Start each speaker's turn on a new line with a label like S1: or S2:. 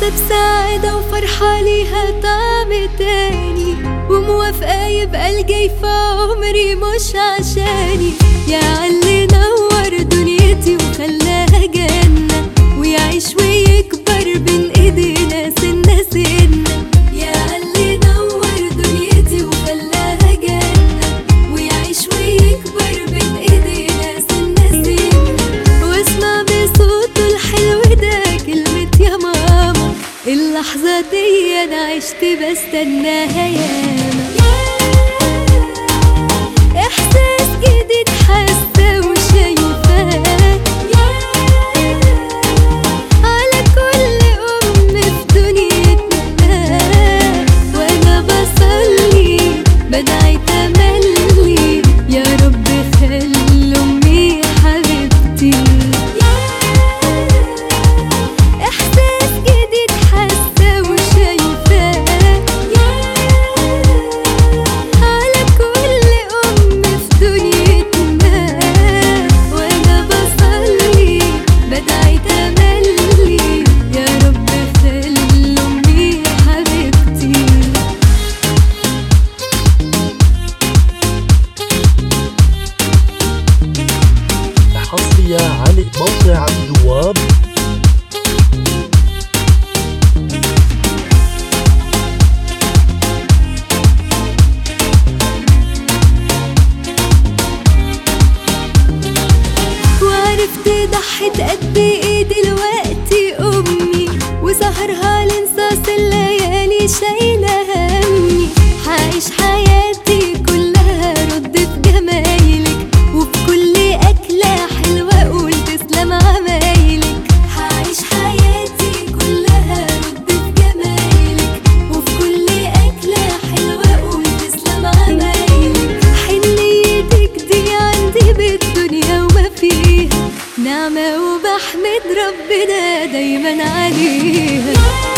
S1: حاسة بسعادة وفرحة ليها طعم تاني وموافقة يبقى الجاي في عمري مش عشاني يا علي نور دنيتي وخلاها جنة ويعيش ويكبر بين ايدينا سنة سنة يا علي نور دنيتي وخلاها جنة ويعيش ويكبر بين ايدينا سنة سنة واسمع بصوته الحلو ده كلمة يا ماما اللحظة دي انا عشت بستناها ياما احساس جديد حاسة وشايفاه على كل ام في دنيتنا وانا بصلي بدعي تملي يا رب خلي امي حبيبتي احساس جديد حاسه وشايفاه على كل ام في دنيتنا وانا بصلي بدعي تملي يا رب خلي امي حبيبتي
S2: حصرية على موقع عبد الوهاب
S1: وعرفت ضحت قد ايه دلوقتي امي وسهرها لانصاص الليالي شايله همي هعيش حياتي كلها رد في جمايلك وفي كل اكله حلوه اقول تسلم عمايلك هعيش حياتي كلها رد في جمايلك وفي كل اكله حلوه اقول تسلم عمايلك حنيتك دي عندي بالدنيا وما فيها نعمة وبحمد ربنا دايما عليها